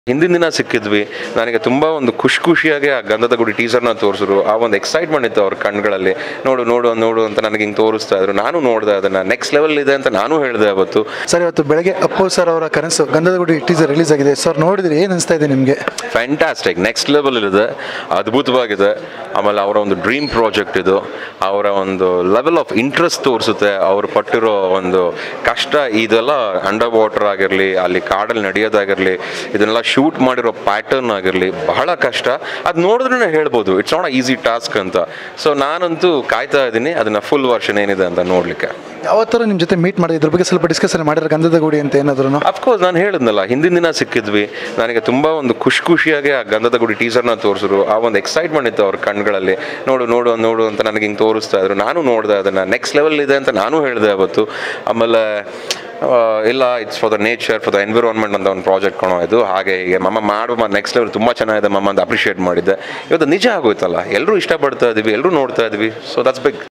ಹಿಂದಿನ ದಿನ ಸಿಕ್ಕಿದ್ವಿ ನನಗೆ ತುಂಬ ಒಂದು ಖುಷಿ ಖುಷಿಯಾಗಿ ಆ ಗಂಧದ ಗುಡಿ ಟೀಸರ್ನ ತೋರಿಸಿದ್ರು ಆ ಒಂದು ಎಕ್ಸೈಟ್ಮೆಂಟ್ ಇತ್ತು ಅವ್ರ ಕಣ್ಗಳಲ್ಲಿ ನೋಡು ನೋಡು ನೋಡು ಅಂತ ನನಗೆ ಹಿಂಗೆ ತೋರಿಸ್ತಾ ಇದ್ರು ನಾನು ನೋಡಿದೆ ಅದನ್ನು ನೆಕ್ಸ್ಟ್ ಲೆವೆಲ್ ಇದೆ ಅಂತ ನಾನು ಹೇಳಿದೆ ಅವತ್ತು ಸರ್ ಇವತ್ತು ಬೆಳಗ್ಗೆ ಅಪ್ಪು ಸರ್ ಅವರ ಕನಸು ಗಂಧದ ಗುಡಿ ಟೀಸರ್ ರಿಲೀಸ್ ಆಗಿದೆ ಸರ್ ನೋಡಿದ್ರೆ ಏನು ಅನಿಸ್ತಾ ಇದೆ ನಿಮಗೆ ಫ್ಯಾಂಟಾಸ್ಟಿಕ್ ನೆಕ್ಸ್ಟ್ ಲೆವೆಲ್ ಇದೆ ಅದ್ಭುತವಾಗಿದೆ ಆಮೇಲೆ ಅವರ ಒಂದು ಡ್ರೀಮ್ ಪ್ರಾಜೆಕ್ಟ್ ಇದು ಅವರ ಒಂದು ಲೆವೆಲ್ ಆಫ್ ಇಂಟ್ರೆಸ್ಟ್ ತೋರಿಸುತ್ತೆ ಅವ್ರು ಪಟ್ಟಿರೋ ಒಂದು ಕಷ್ಟ ಇದೆಲ್ಲ ಅಂಡರ್ ವಾಟರ್ ಆಗಿರಲಿ ಅಲ್ಲಿ ಕಾಡಲ್ಲಿ ನಡೆಯೋದಾಗಿರಲಿ ಇದನ್ನೆಲ್ಲ ಶೂಟ್ ಮಾಡಿರೋ ಪ್ಯಾಟರ್ನ್ ಆಗಿರಲಿ ಬಹಳ ಕಷ್ಟ ಅದು ನೋಡಿದ್ರೆ ಹೇಳ್ಬೋದು ಇಟ್ಸ್ ನಾಟ್ ಈಸಿ ಟಾಸ್ಕ್ ಅಂತ ಸೊ ನಾನಂತೂ ಕಾಯ್ತಾ ಇದ್ದೀನಿ ಅದನ್ನ ಫುಲ್ ವರ್ಷನ್ ಏನಿದೆ ಅಂತ ನೋಡಲಿಕ್ಕೆ ಯಾವತ್ತಾರು ನಿಮ್ಮ ಜೊತೆ ಮೀಟ್ ಮಾಡಿ ಇದ್ರ ಬಗ್ಗೆ ಸ್ವಲ್ಪ ಡಿಸ್ಕಷನ್ ಮಾಡಿದ್ರೆ ಗಂಧದ ಗುಡಿ ಅಂತ ಏನಾದ್ರು ಅಫ್ಕೋರ್ಸ್ ನಾನು ಹೇಳಿದ್ನಲ್ಲ ಹಿಂದಿನ ದಿನ ಸಿಕ್ಕಿದ್ವಿ ನನಗೆ ತುಂಬ ಒಂದು ಖುಷಿ ಖುಷಿಯಾಗಿ ಆ ಗಂಧದ ಗುಡಿ ಟೀಸರ್ನ ತೋರಿಸಿದ್ರು ಆ ಒಂದು ಎಕ್ಸೈಟ್ಮೆಂಟ್ ಇತ್ತು ಅವ್ರ ಕಣ್ಗಳಲ್ಲಿ ನೋಡು ನೋಡು ನೋಡು ಅಂತ ನನಗೆ ಹಿಂಗೆ ತೋರಿಸ್ತಾ ಇದ್ರು ನಾನು ನೋಡಿದೆ ಅದನ್ನು ನೆಕ್ಸ್ಟ್ ಲೆವೆಲ್ ಇದೆ ಅಂತ ನಾನು ಹೇಳಿದೆ ಅವತ್ತು ಆಮೇಲೆ ಆ, ಇಲ್ಲ it's for the nature for the environment ಅಂತ ಒಂದು ಪ್ರಾಜೆಕ್ಟ್ ಕೊಣೋ ಇದು ಹಾಗೆ ಹೀಗೆ ಮಮ್ಮ ಮಾಡುವ ನೆಕ್ಸ್ಟ್ ಲೆವೆಲ್ ತುಂಬ ಚೆನ್ನಾಗಿದೆ ಮಮ್ಮ ಅಂತ ಅಪ್ರಿಷಿಯೇಟ್ ಮಾಡಿದ್ದೆ ಇವತ್ತು ನಿಜ ಆಗೋಯ್ತಲ್ಲ ಎಲ್ಲರೂ ಇಷ್ಟಪಡ್ತಾ ಇದೀವಿ ಎಲ್ಲರೂ ನೋಡ್ತಾ ಇದೀವಿ ಸೊ ದಟ್ಸ್ ಬಿಗ್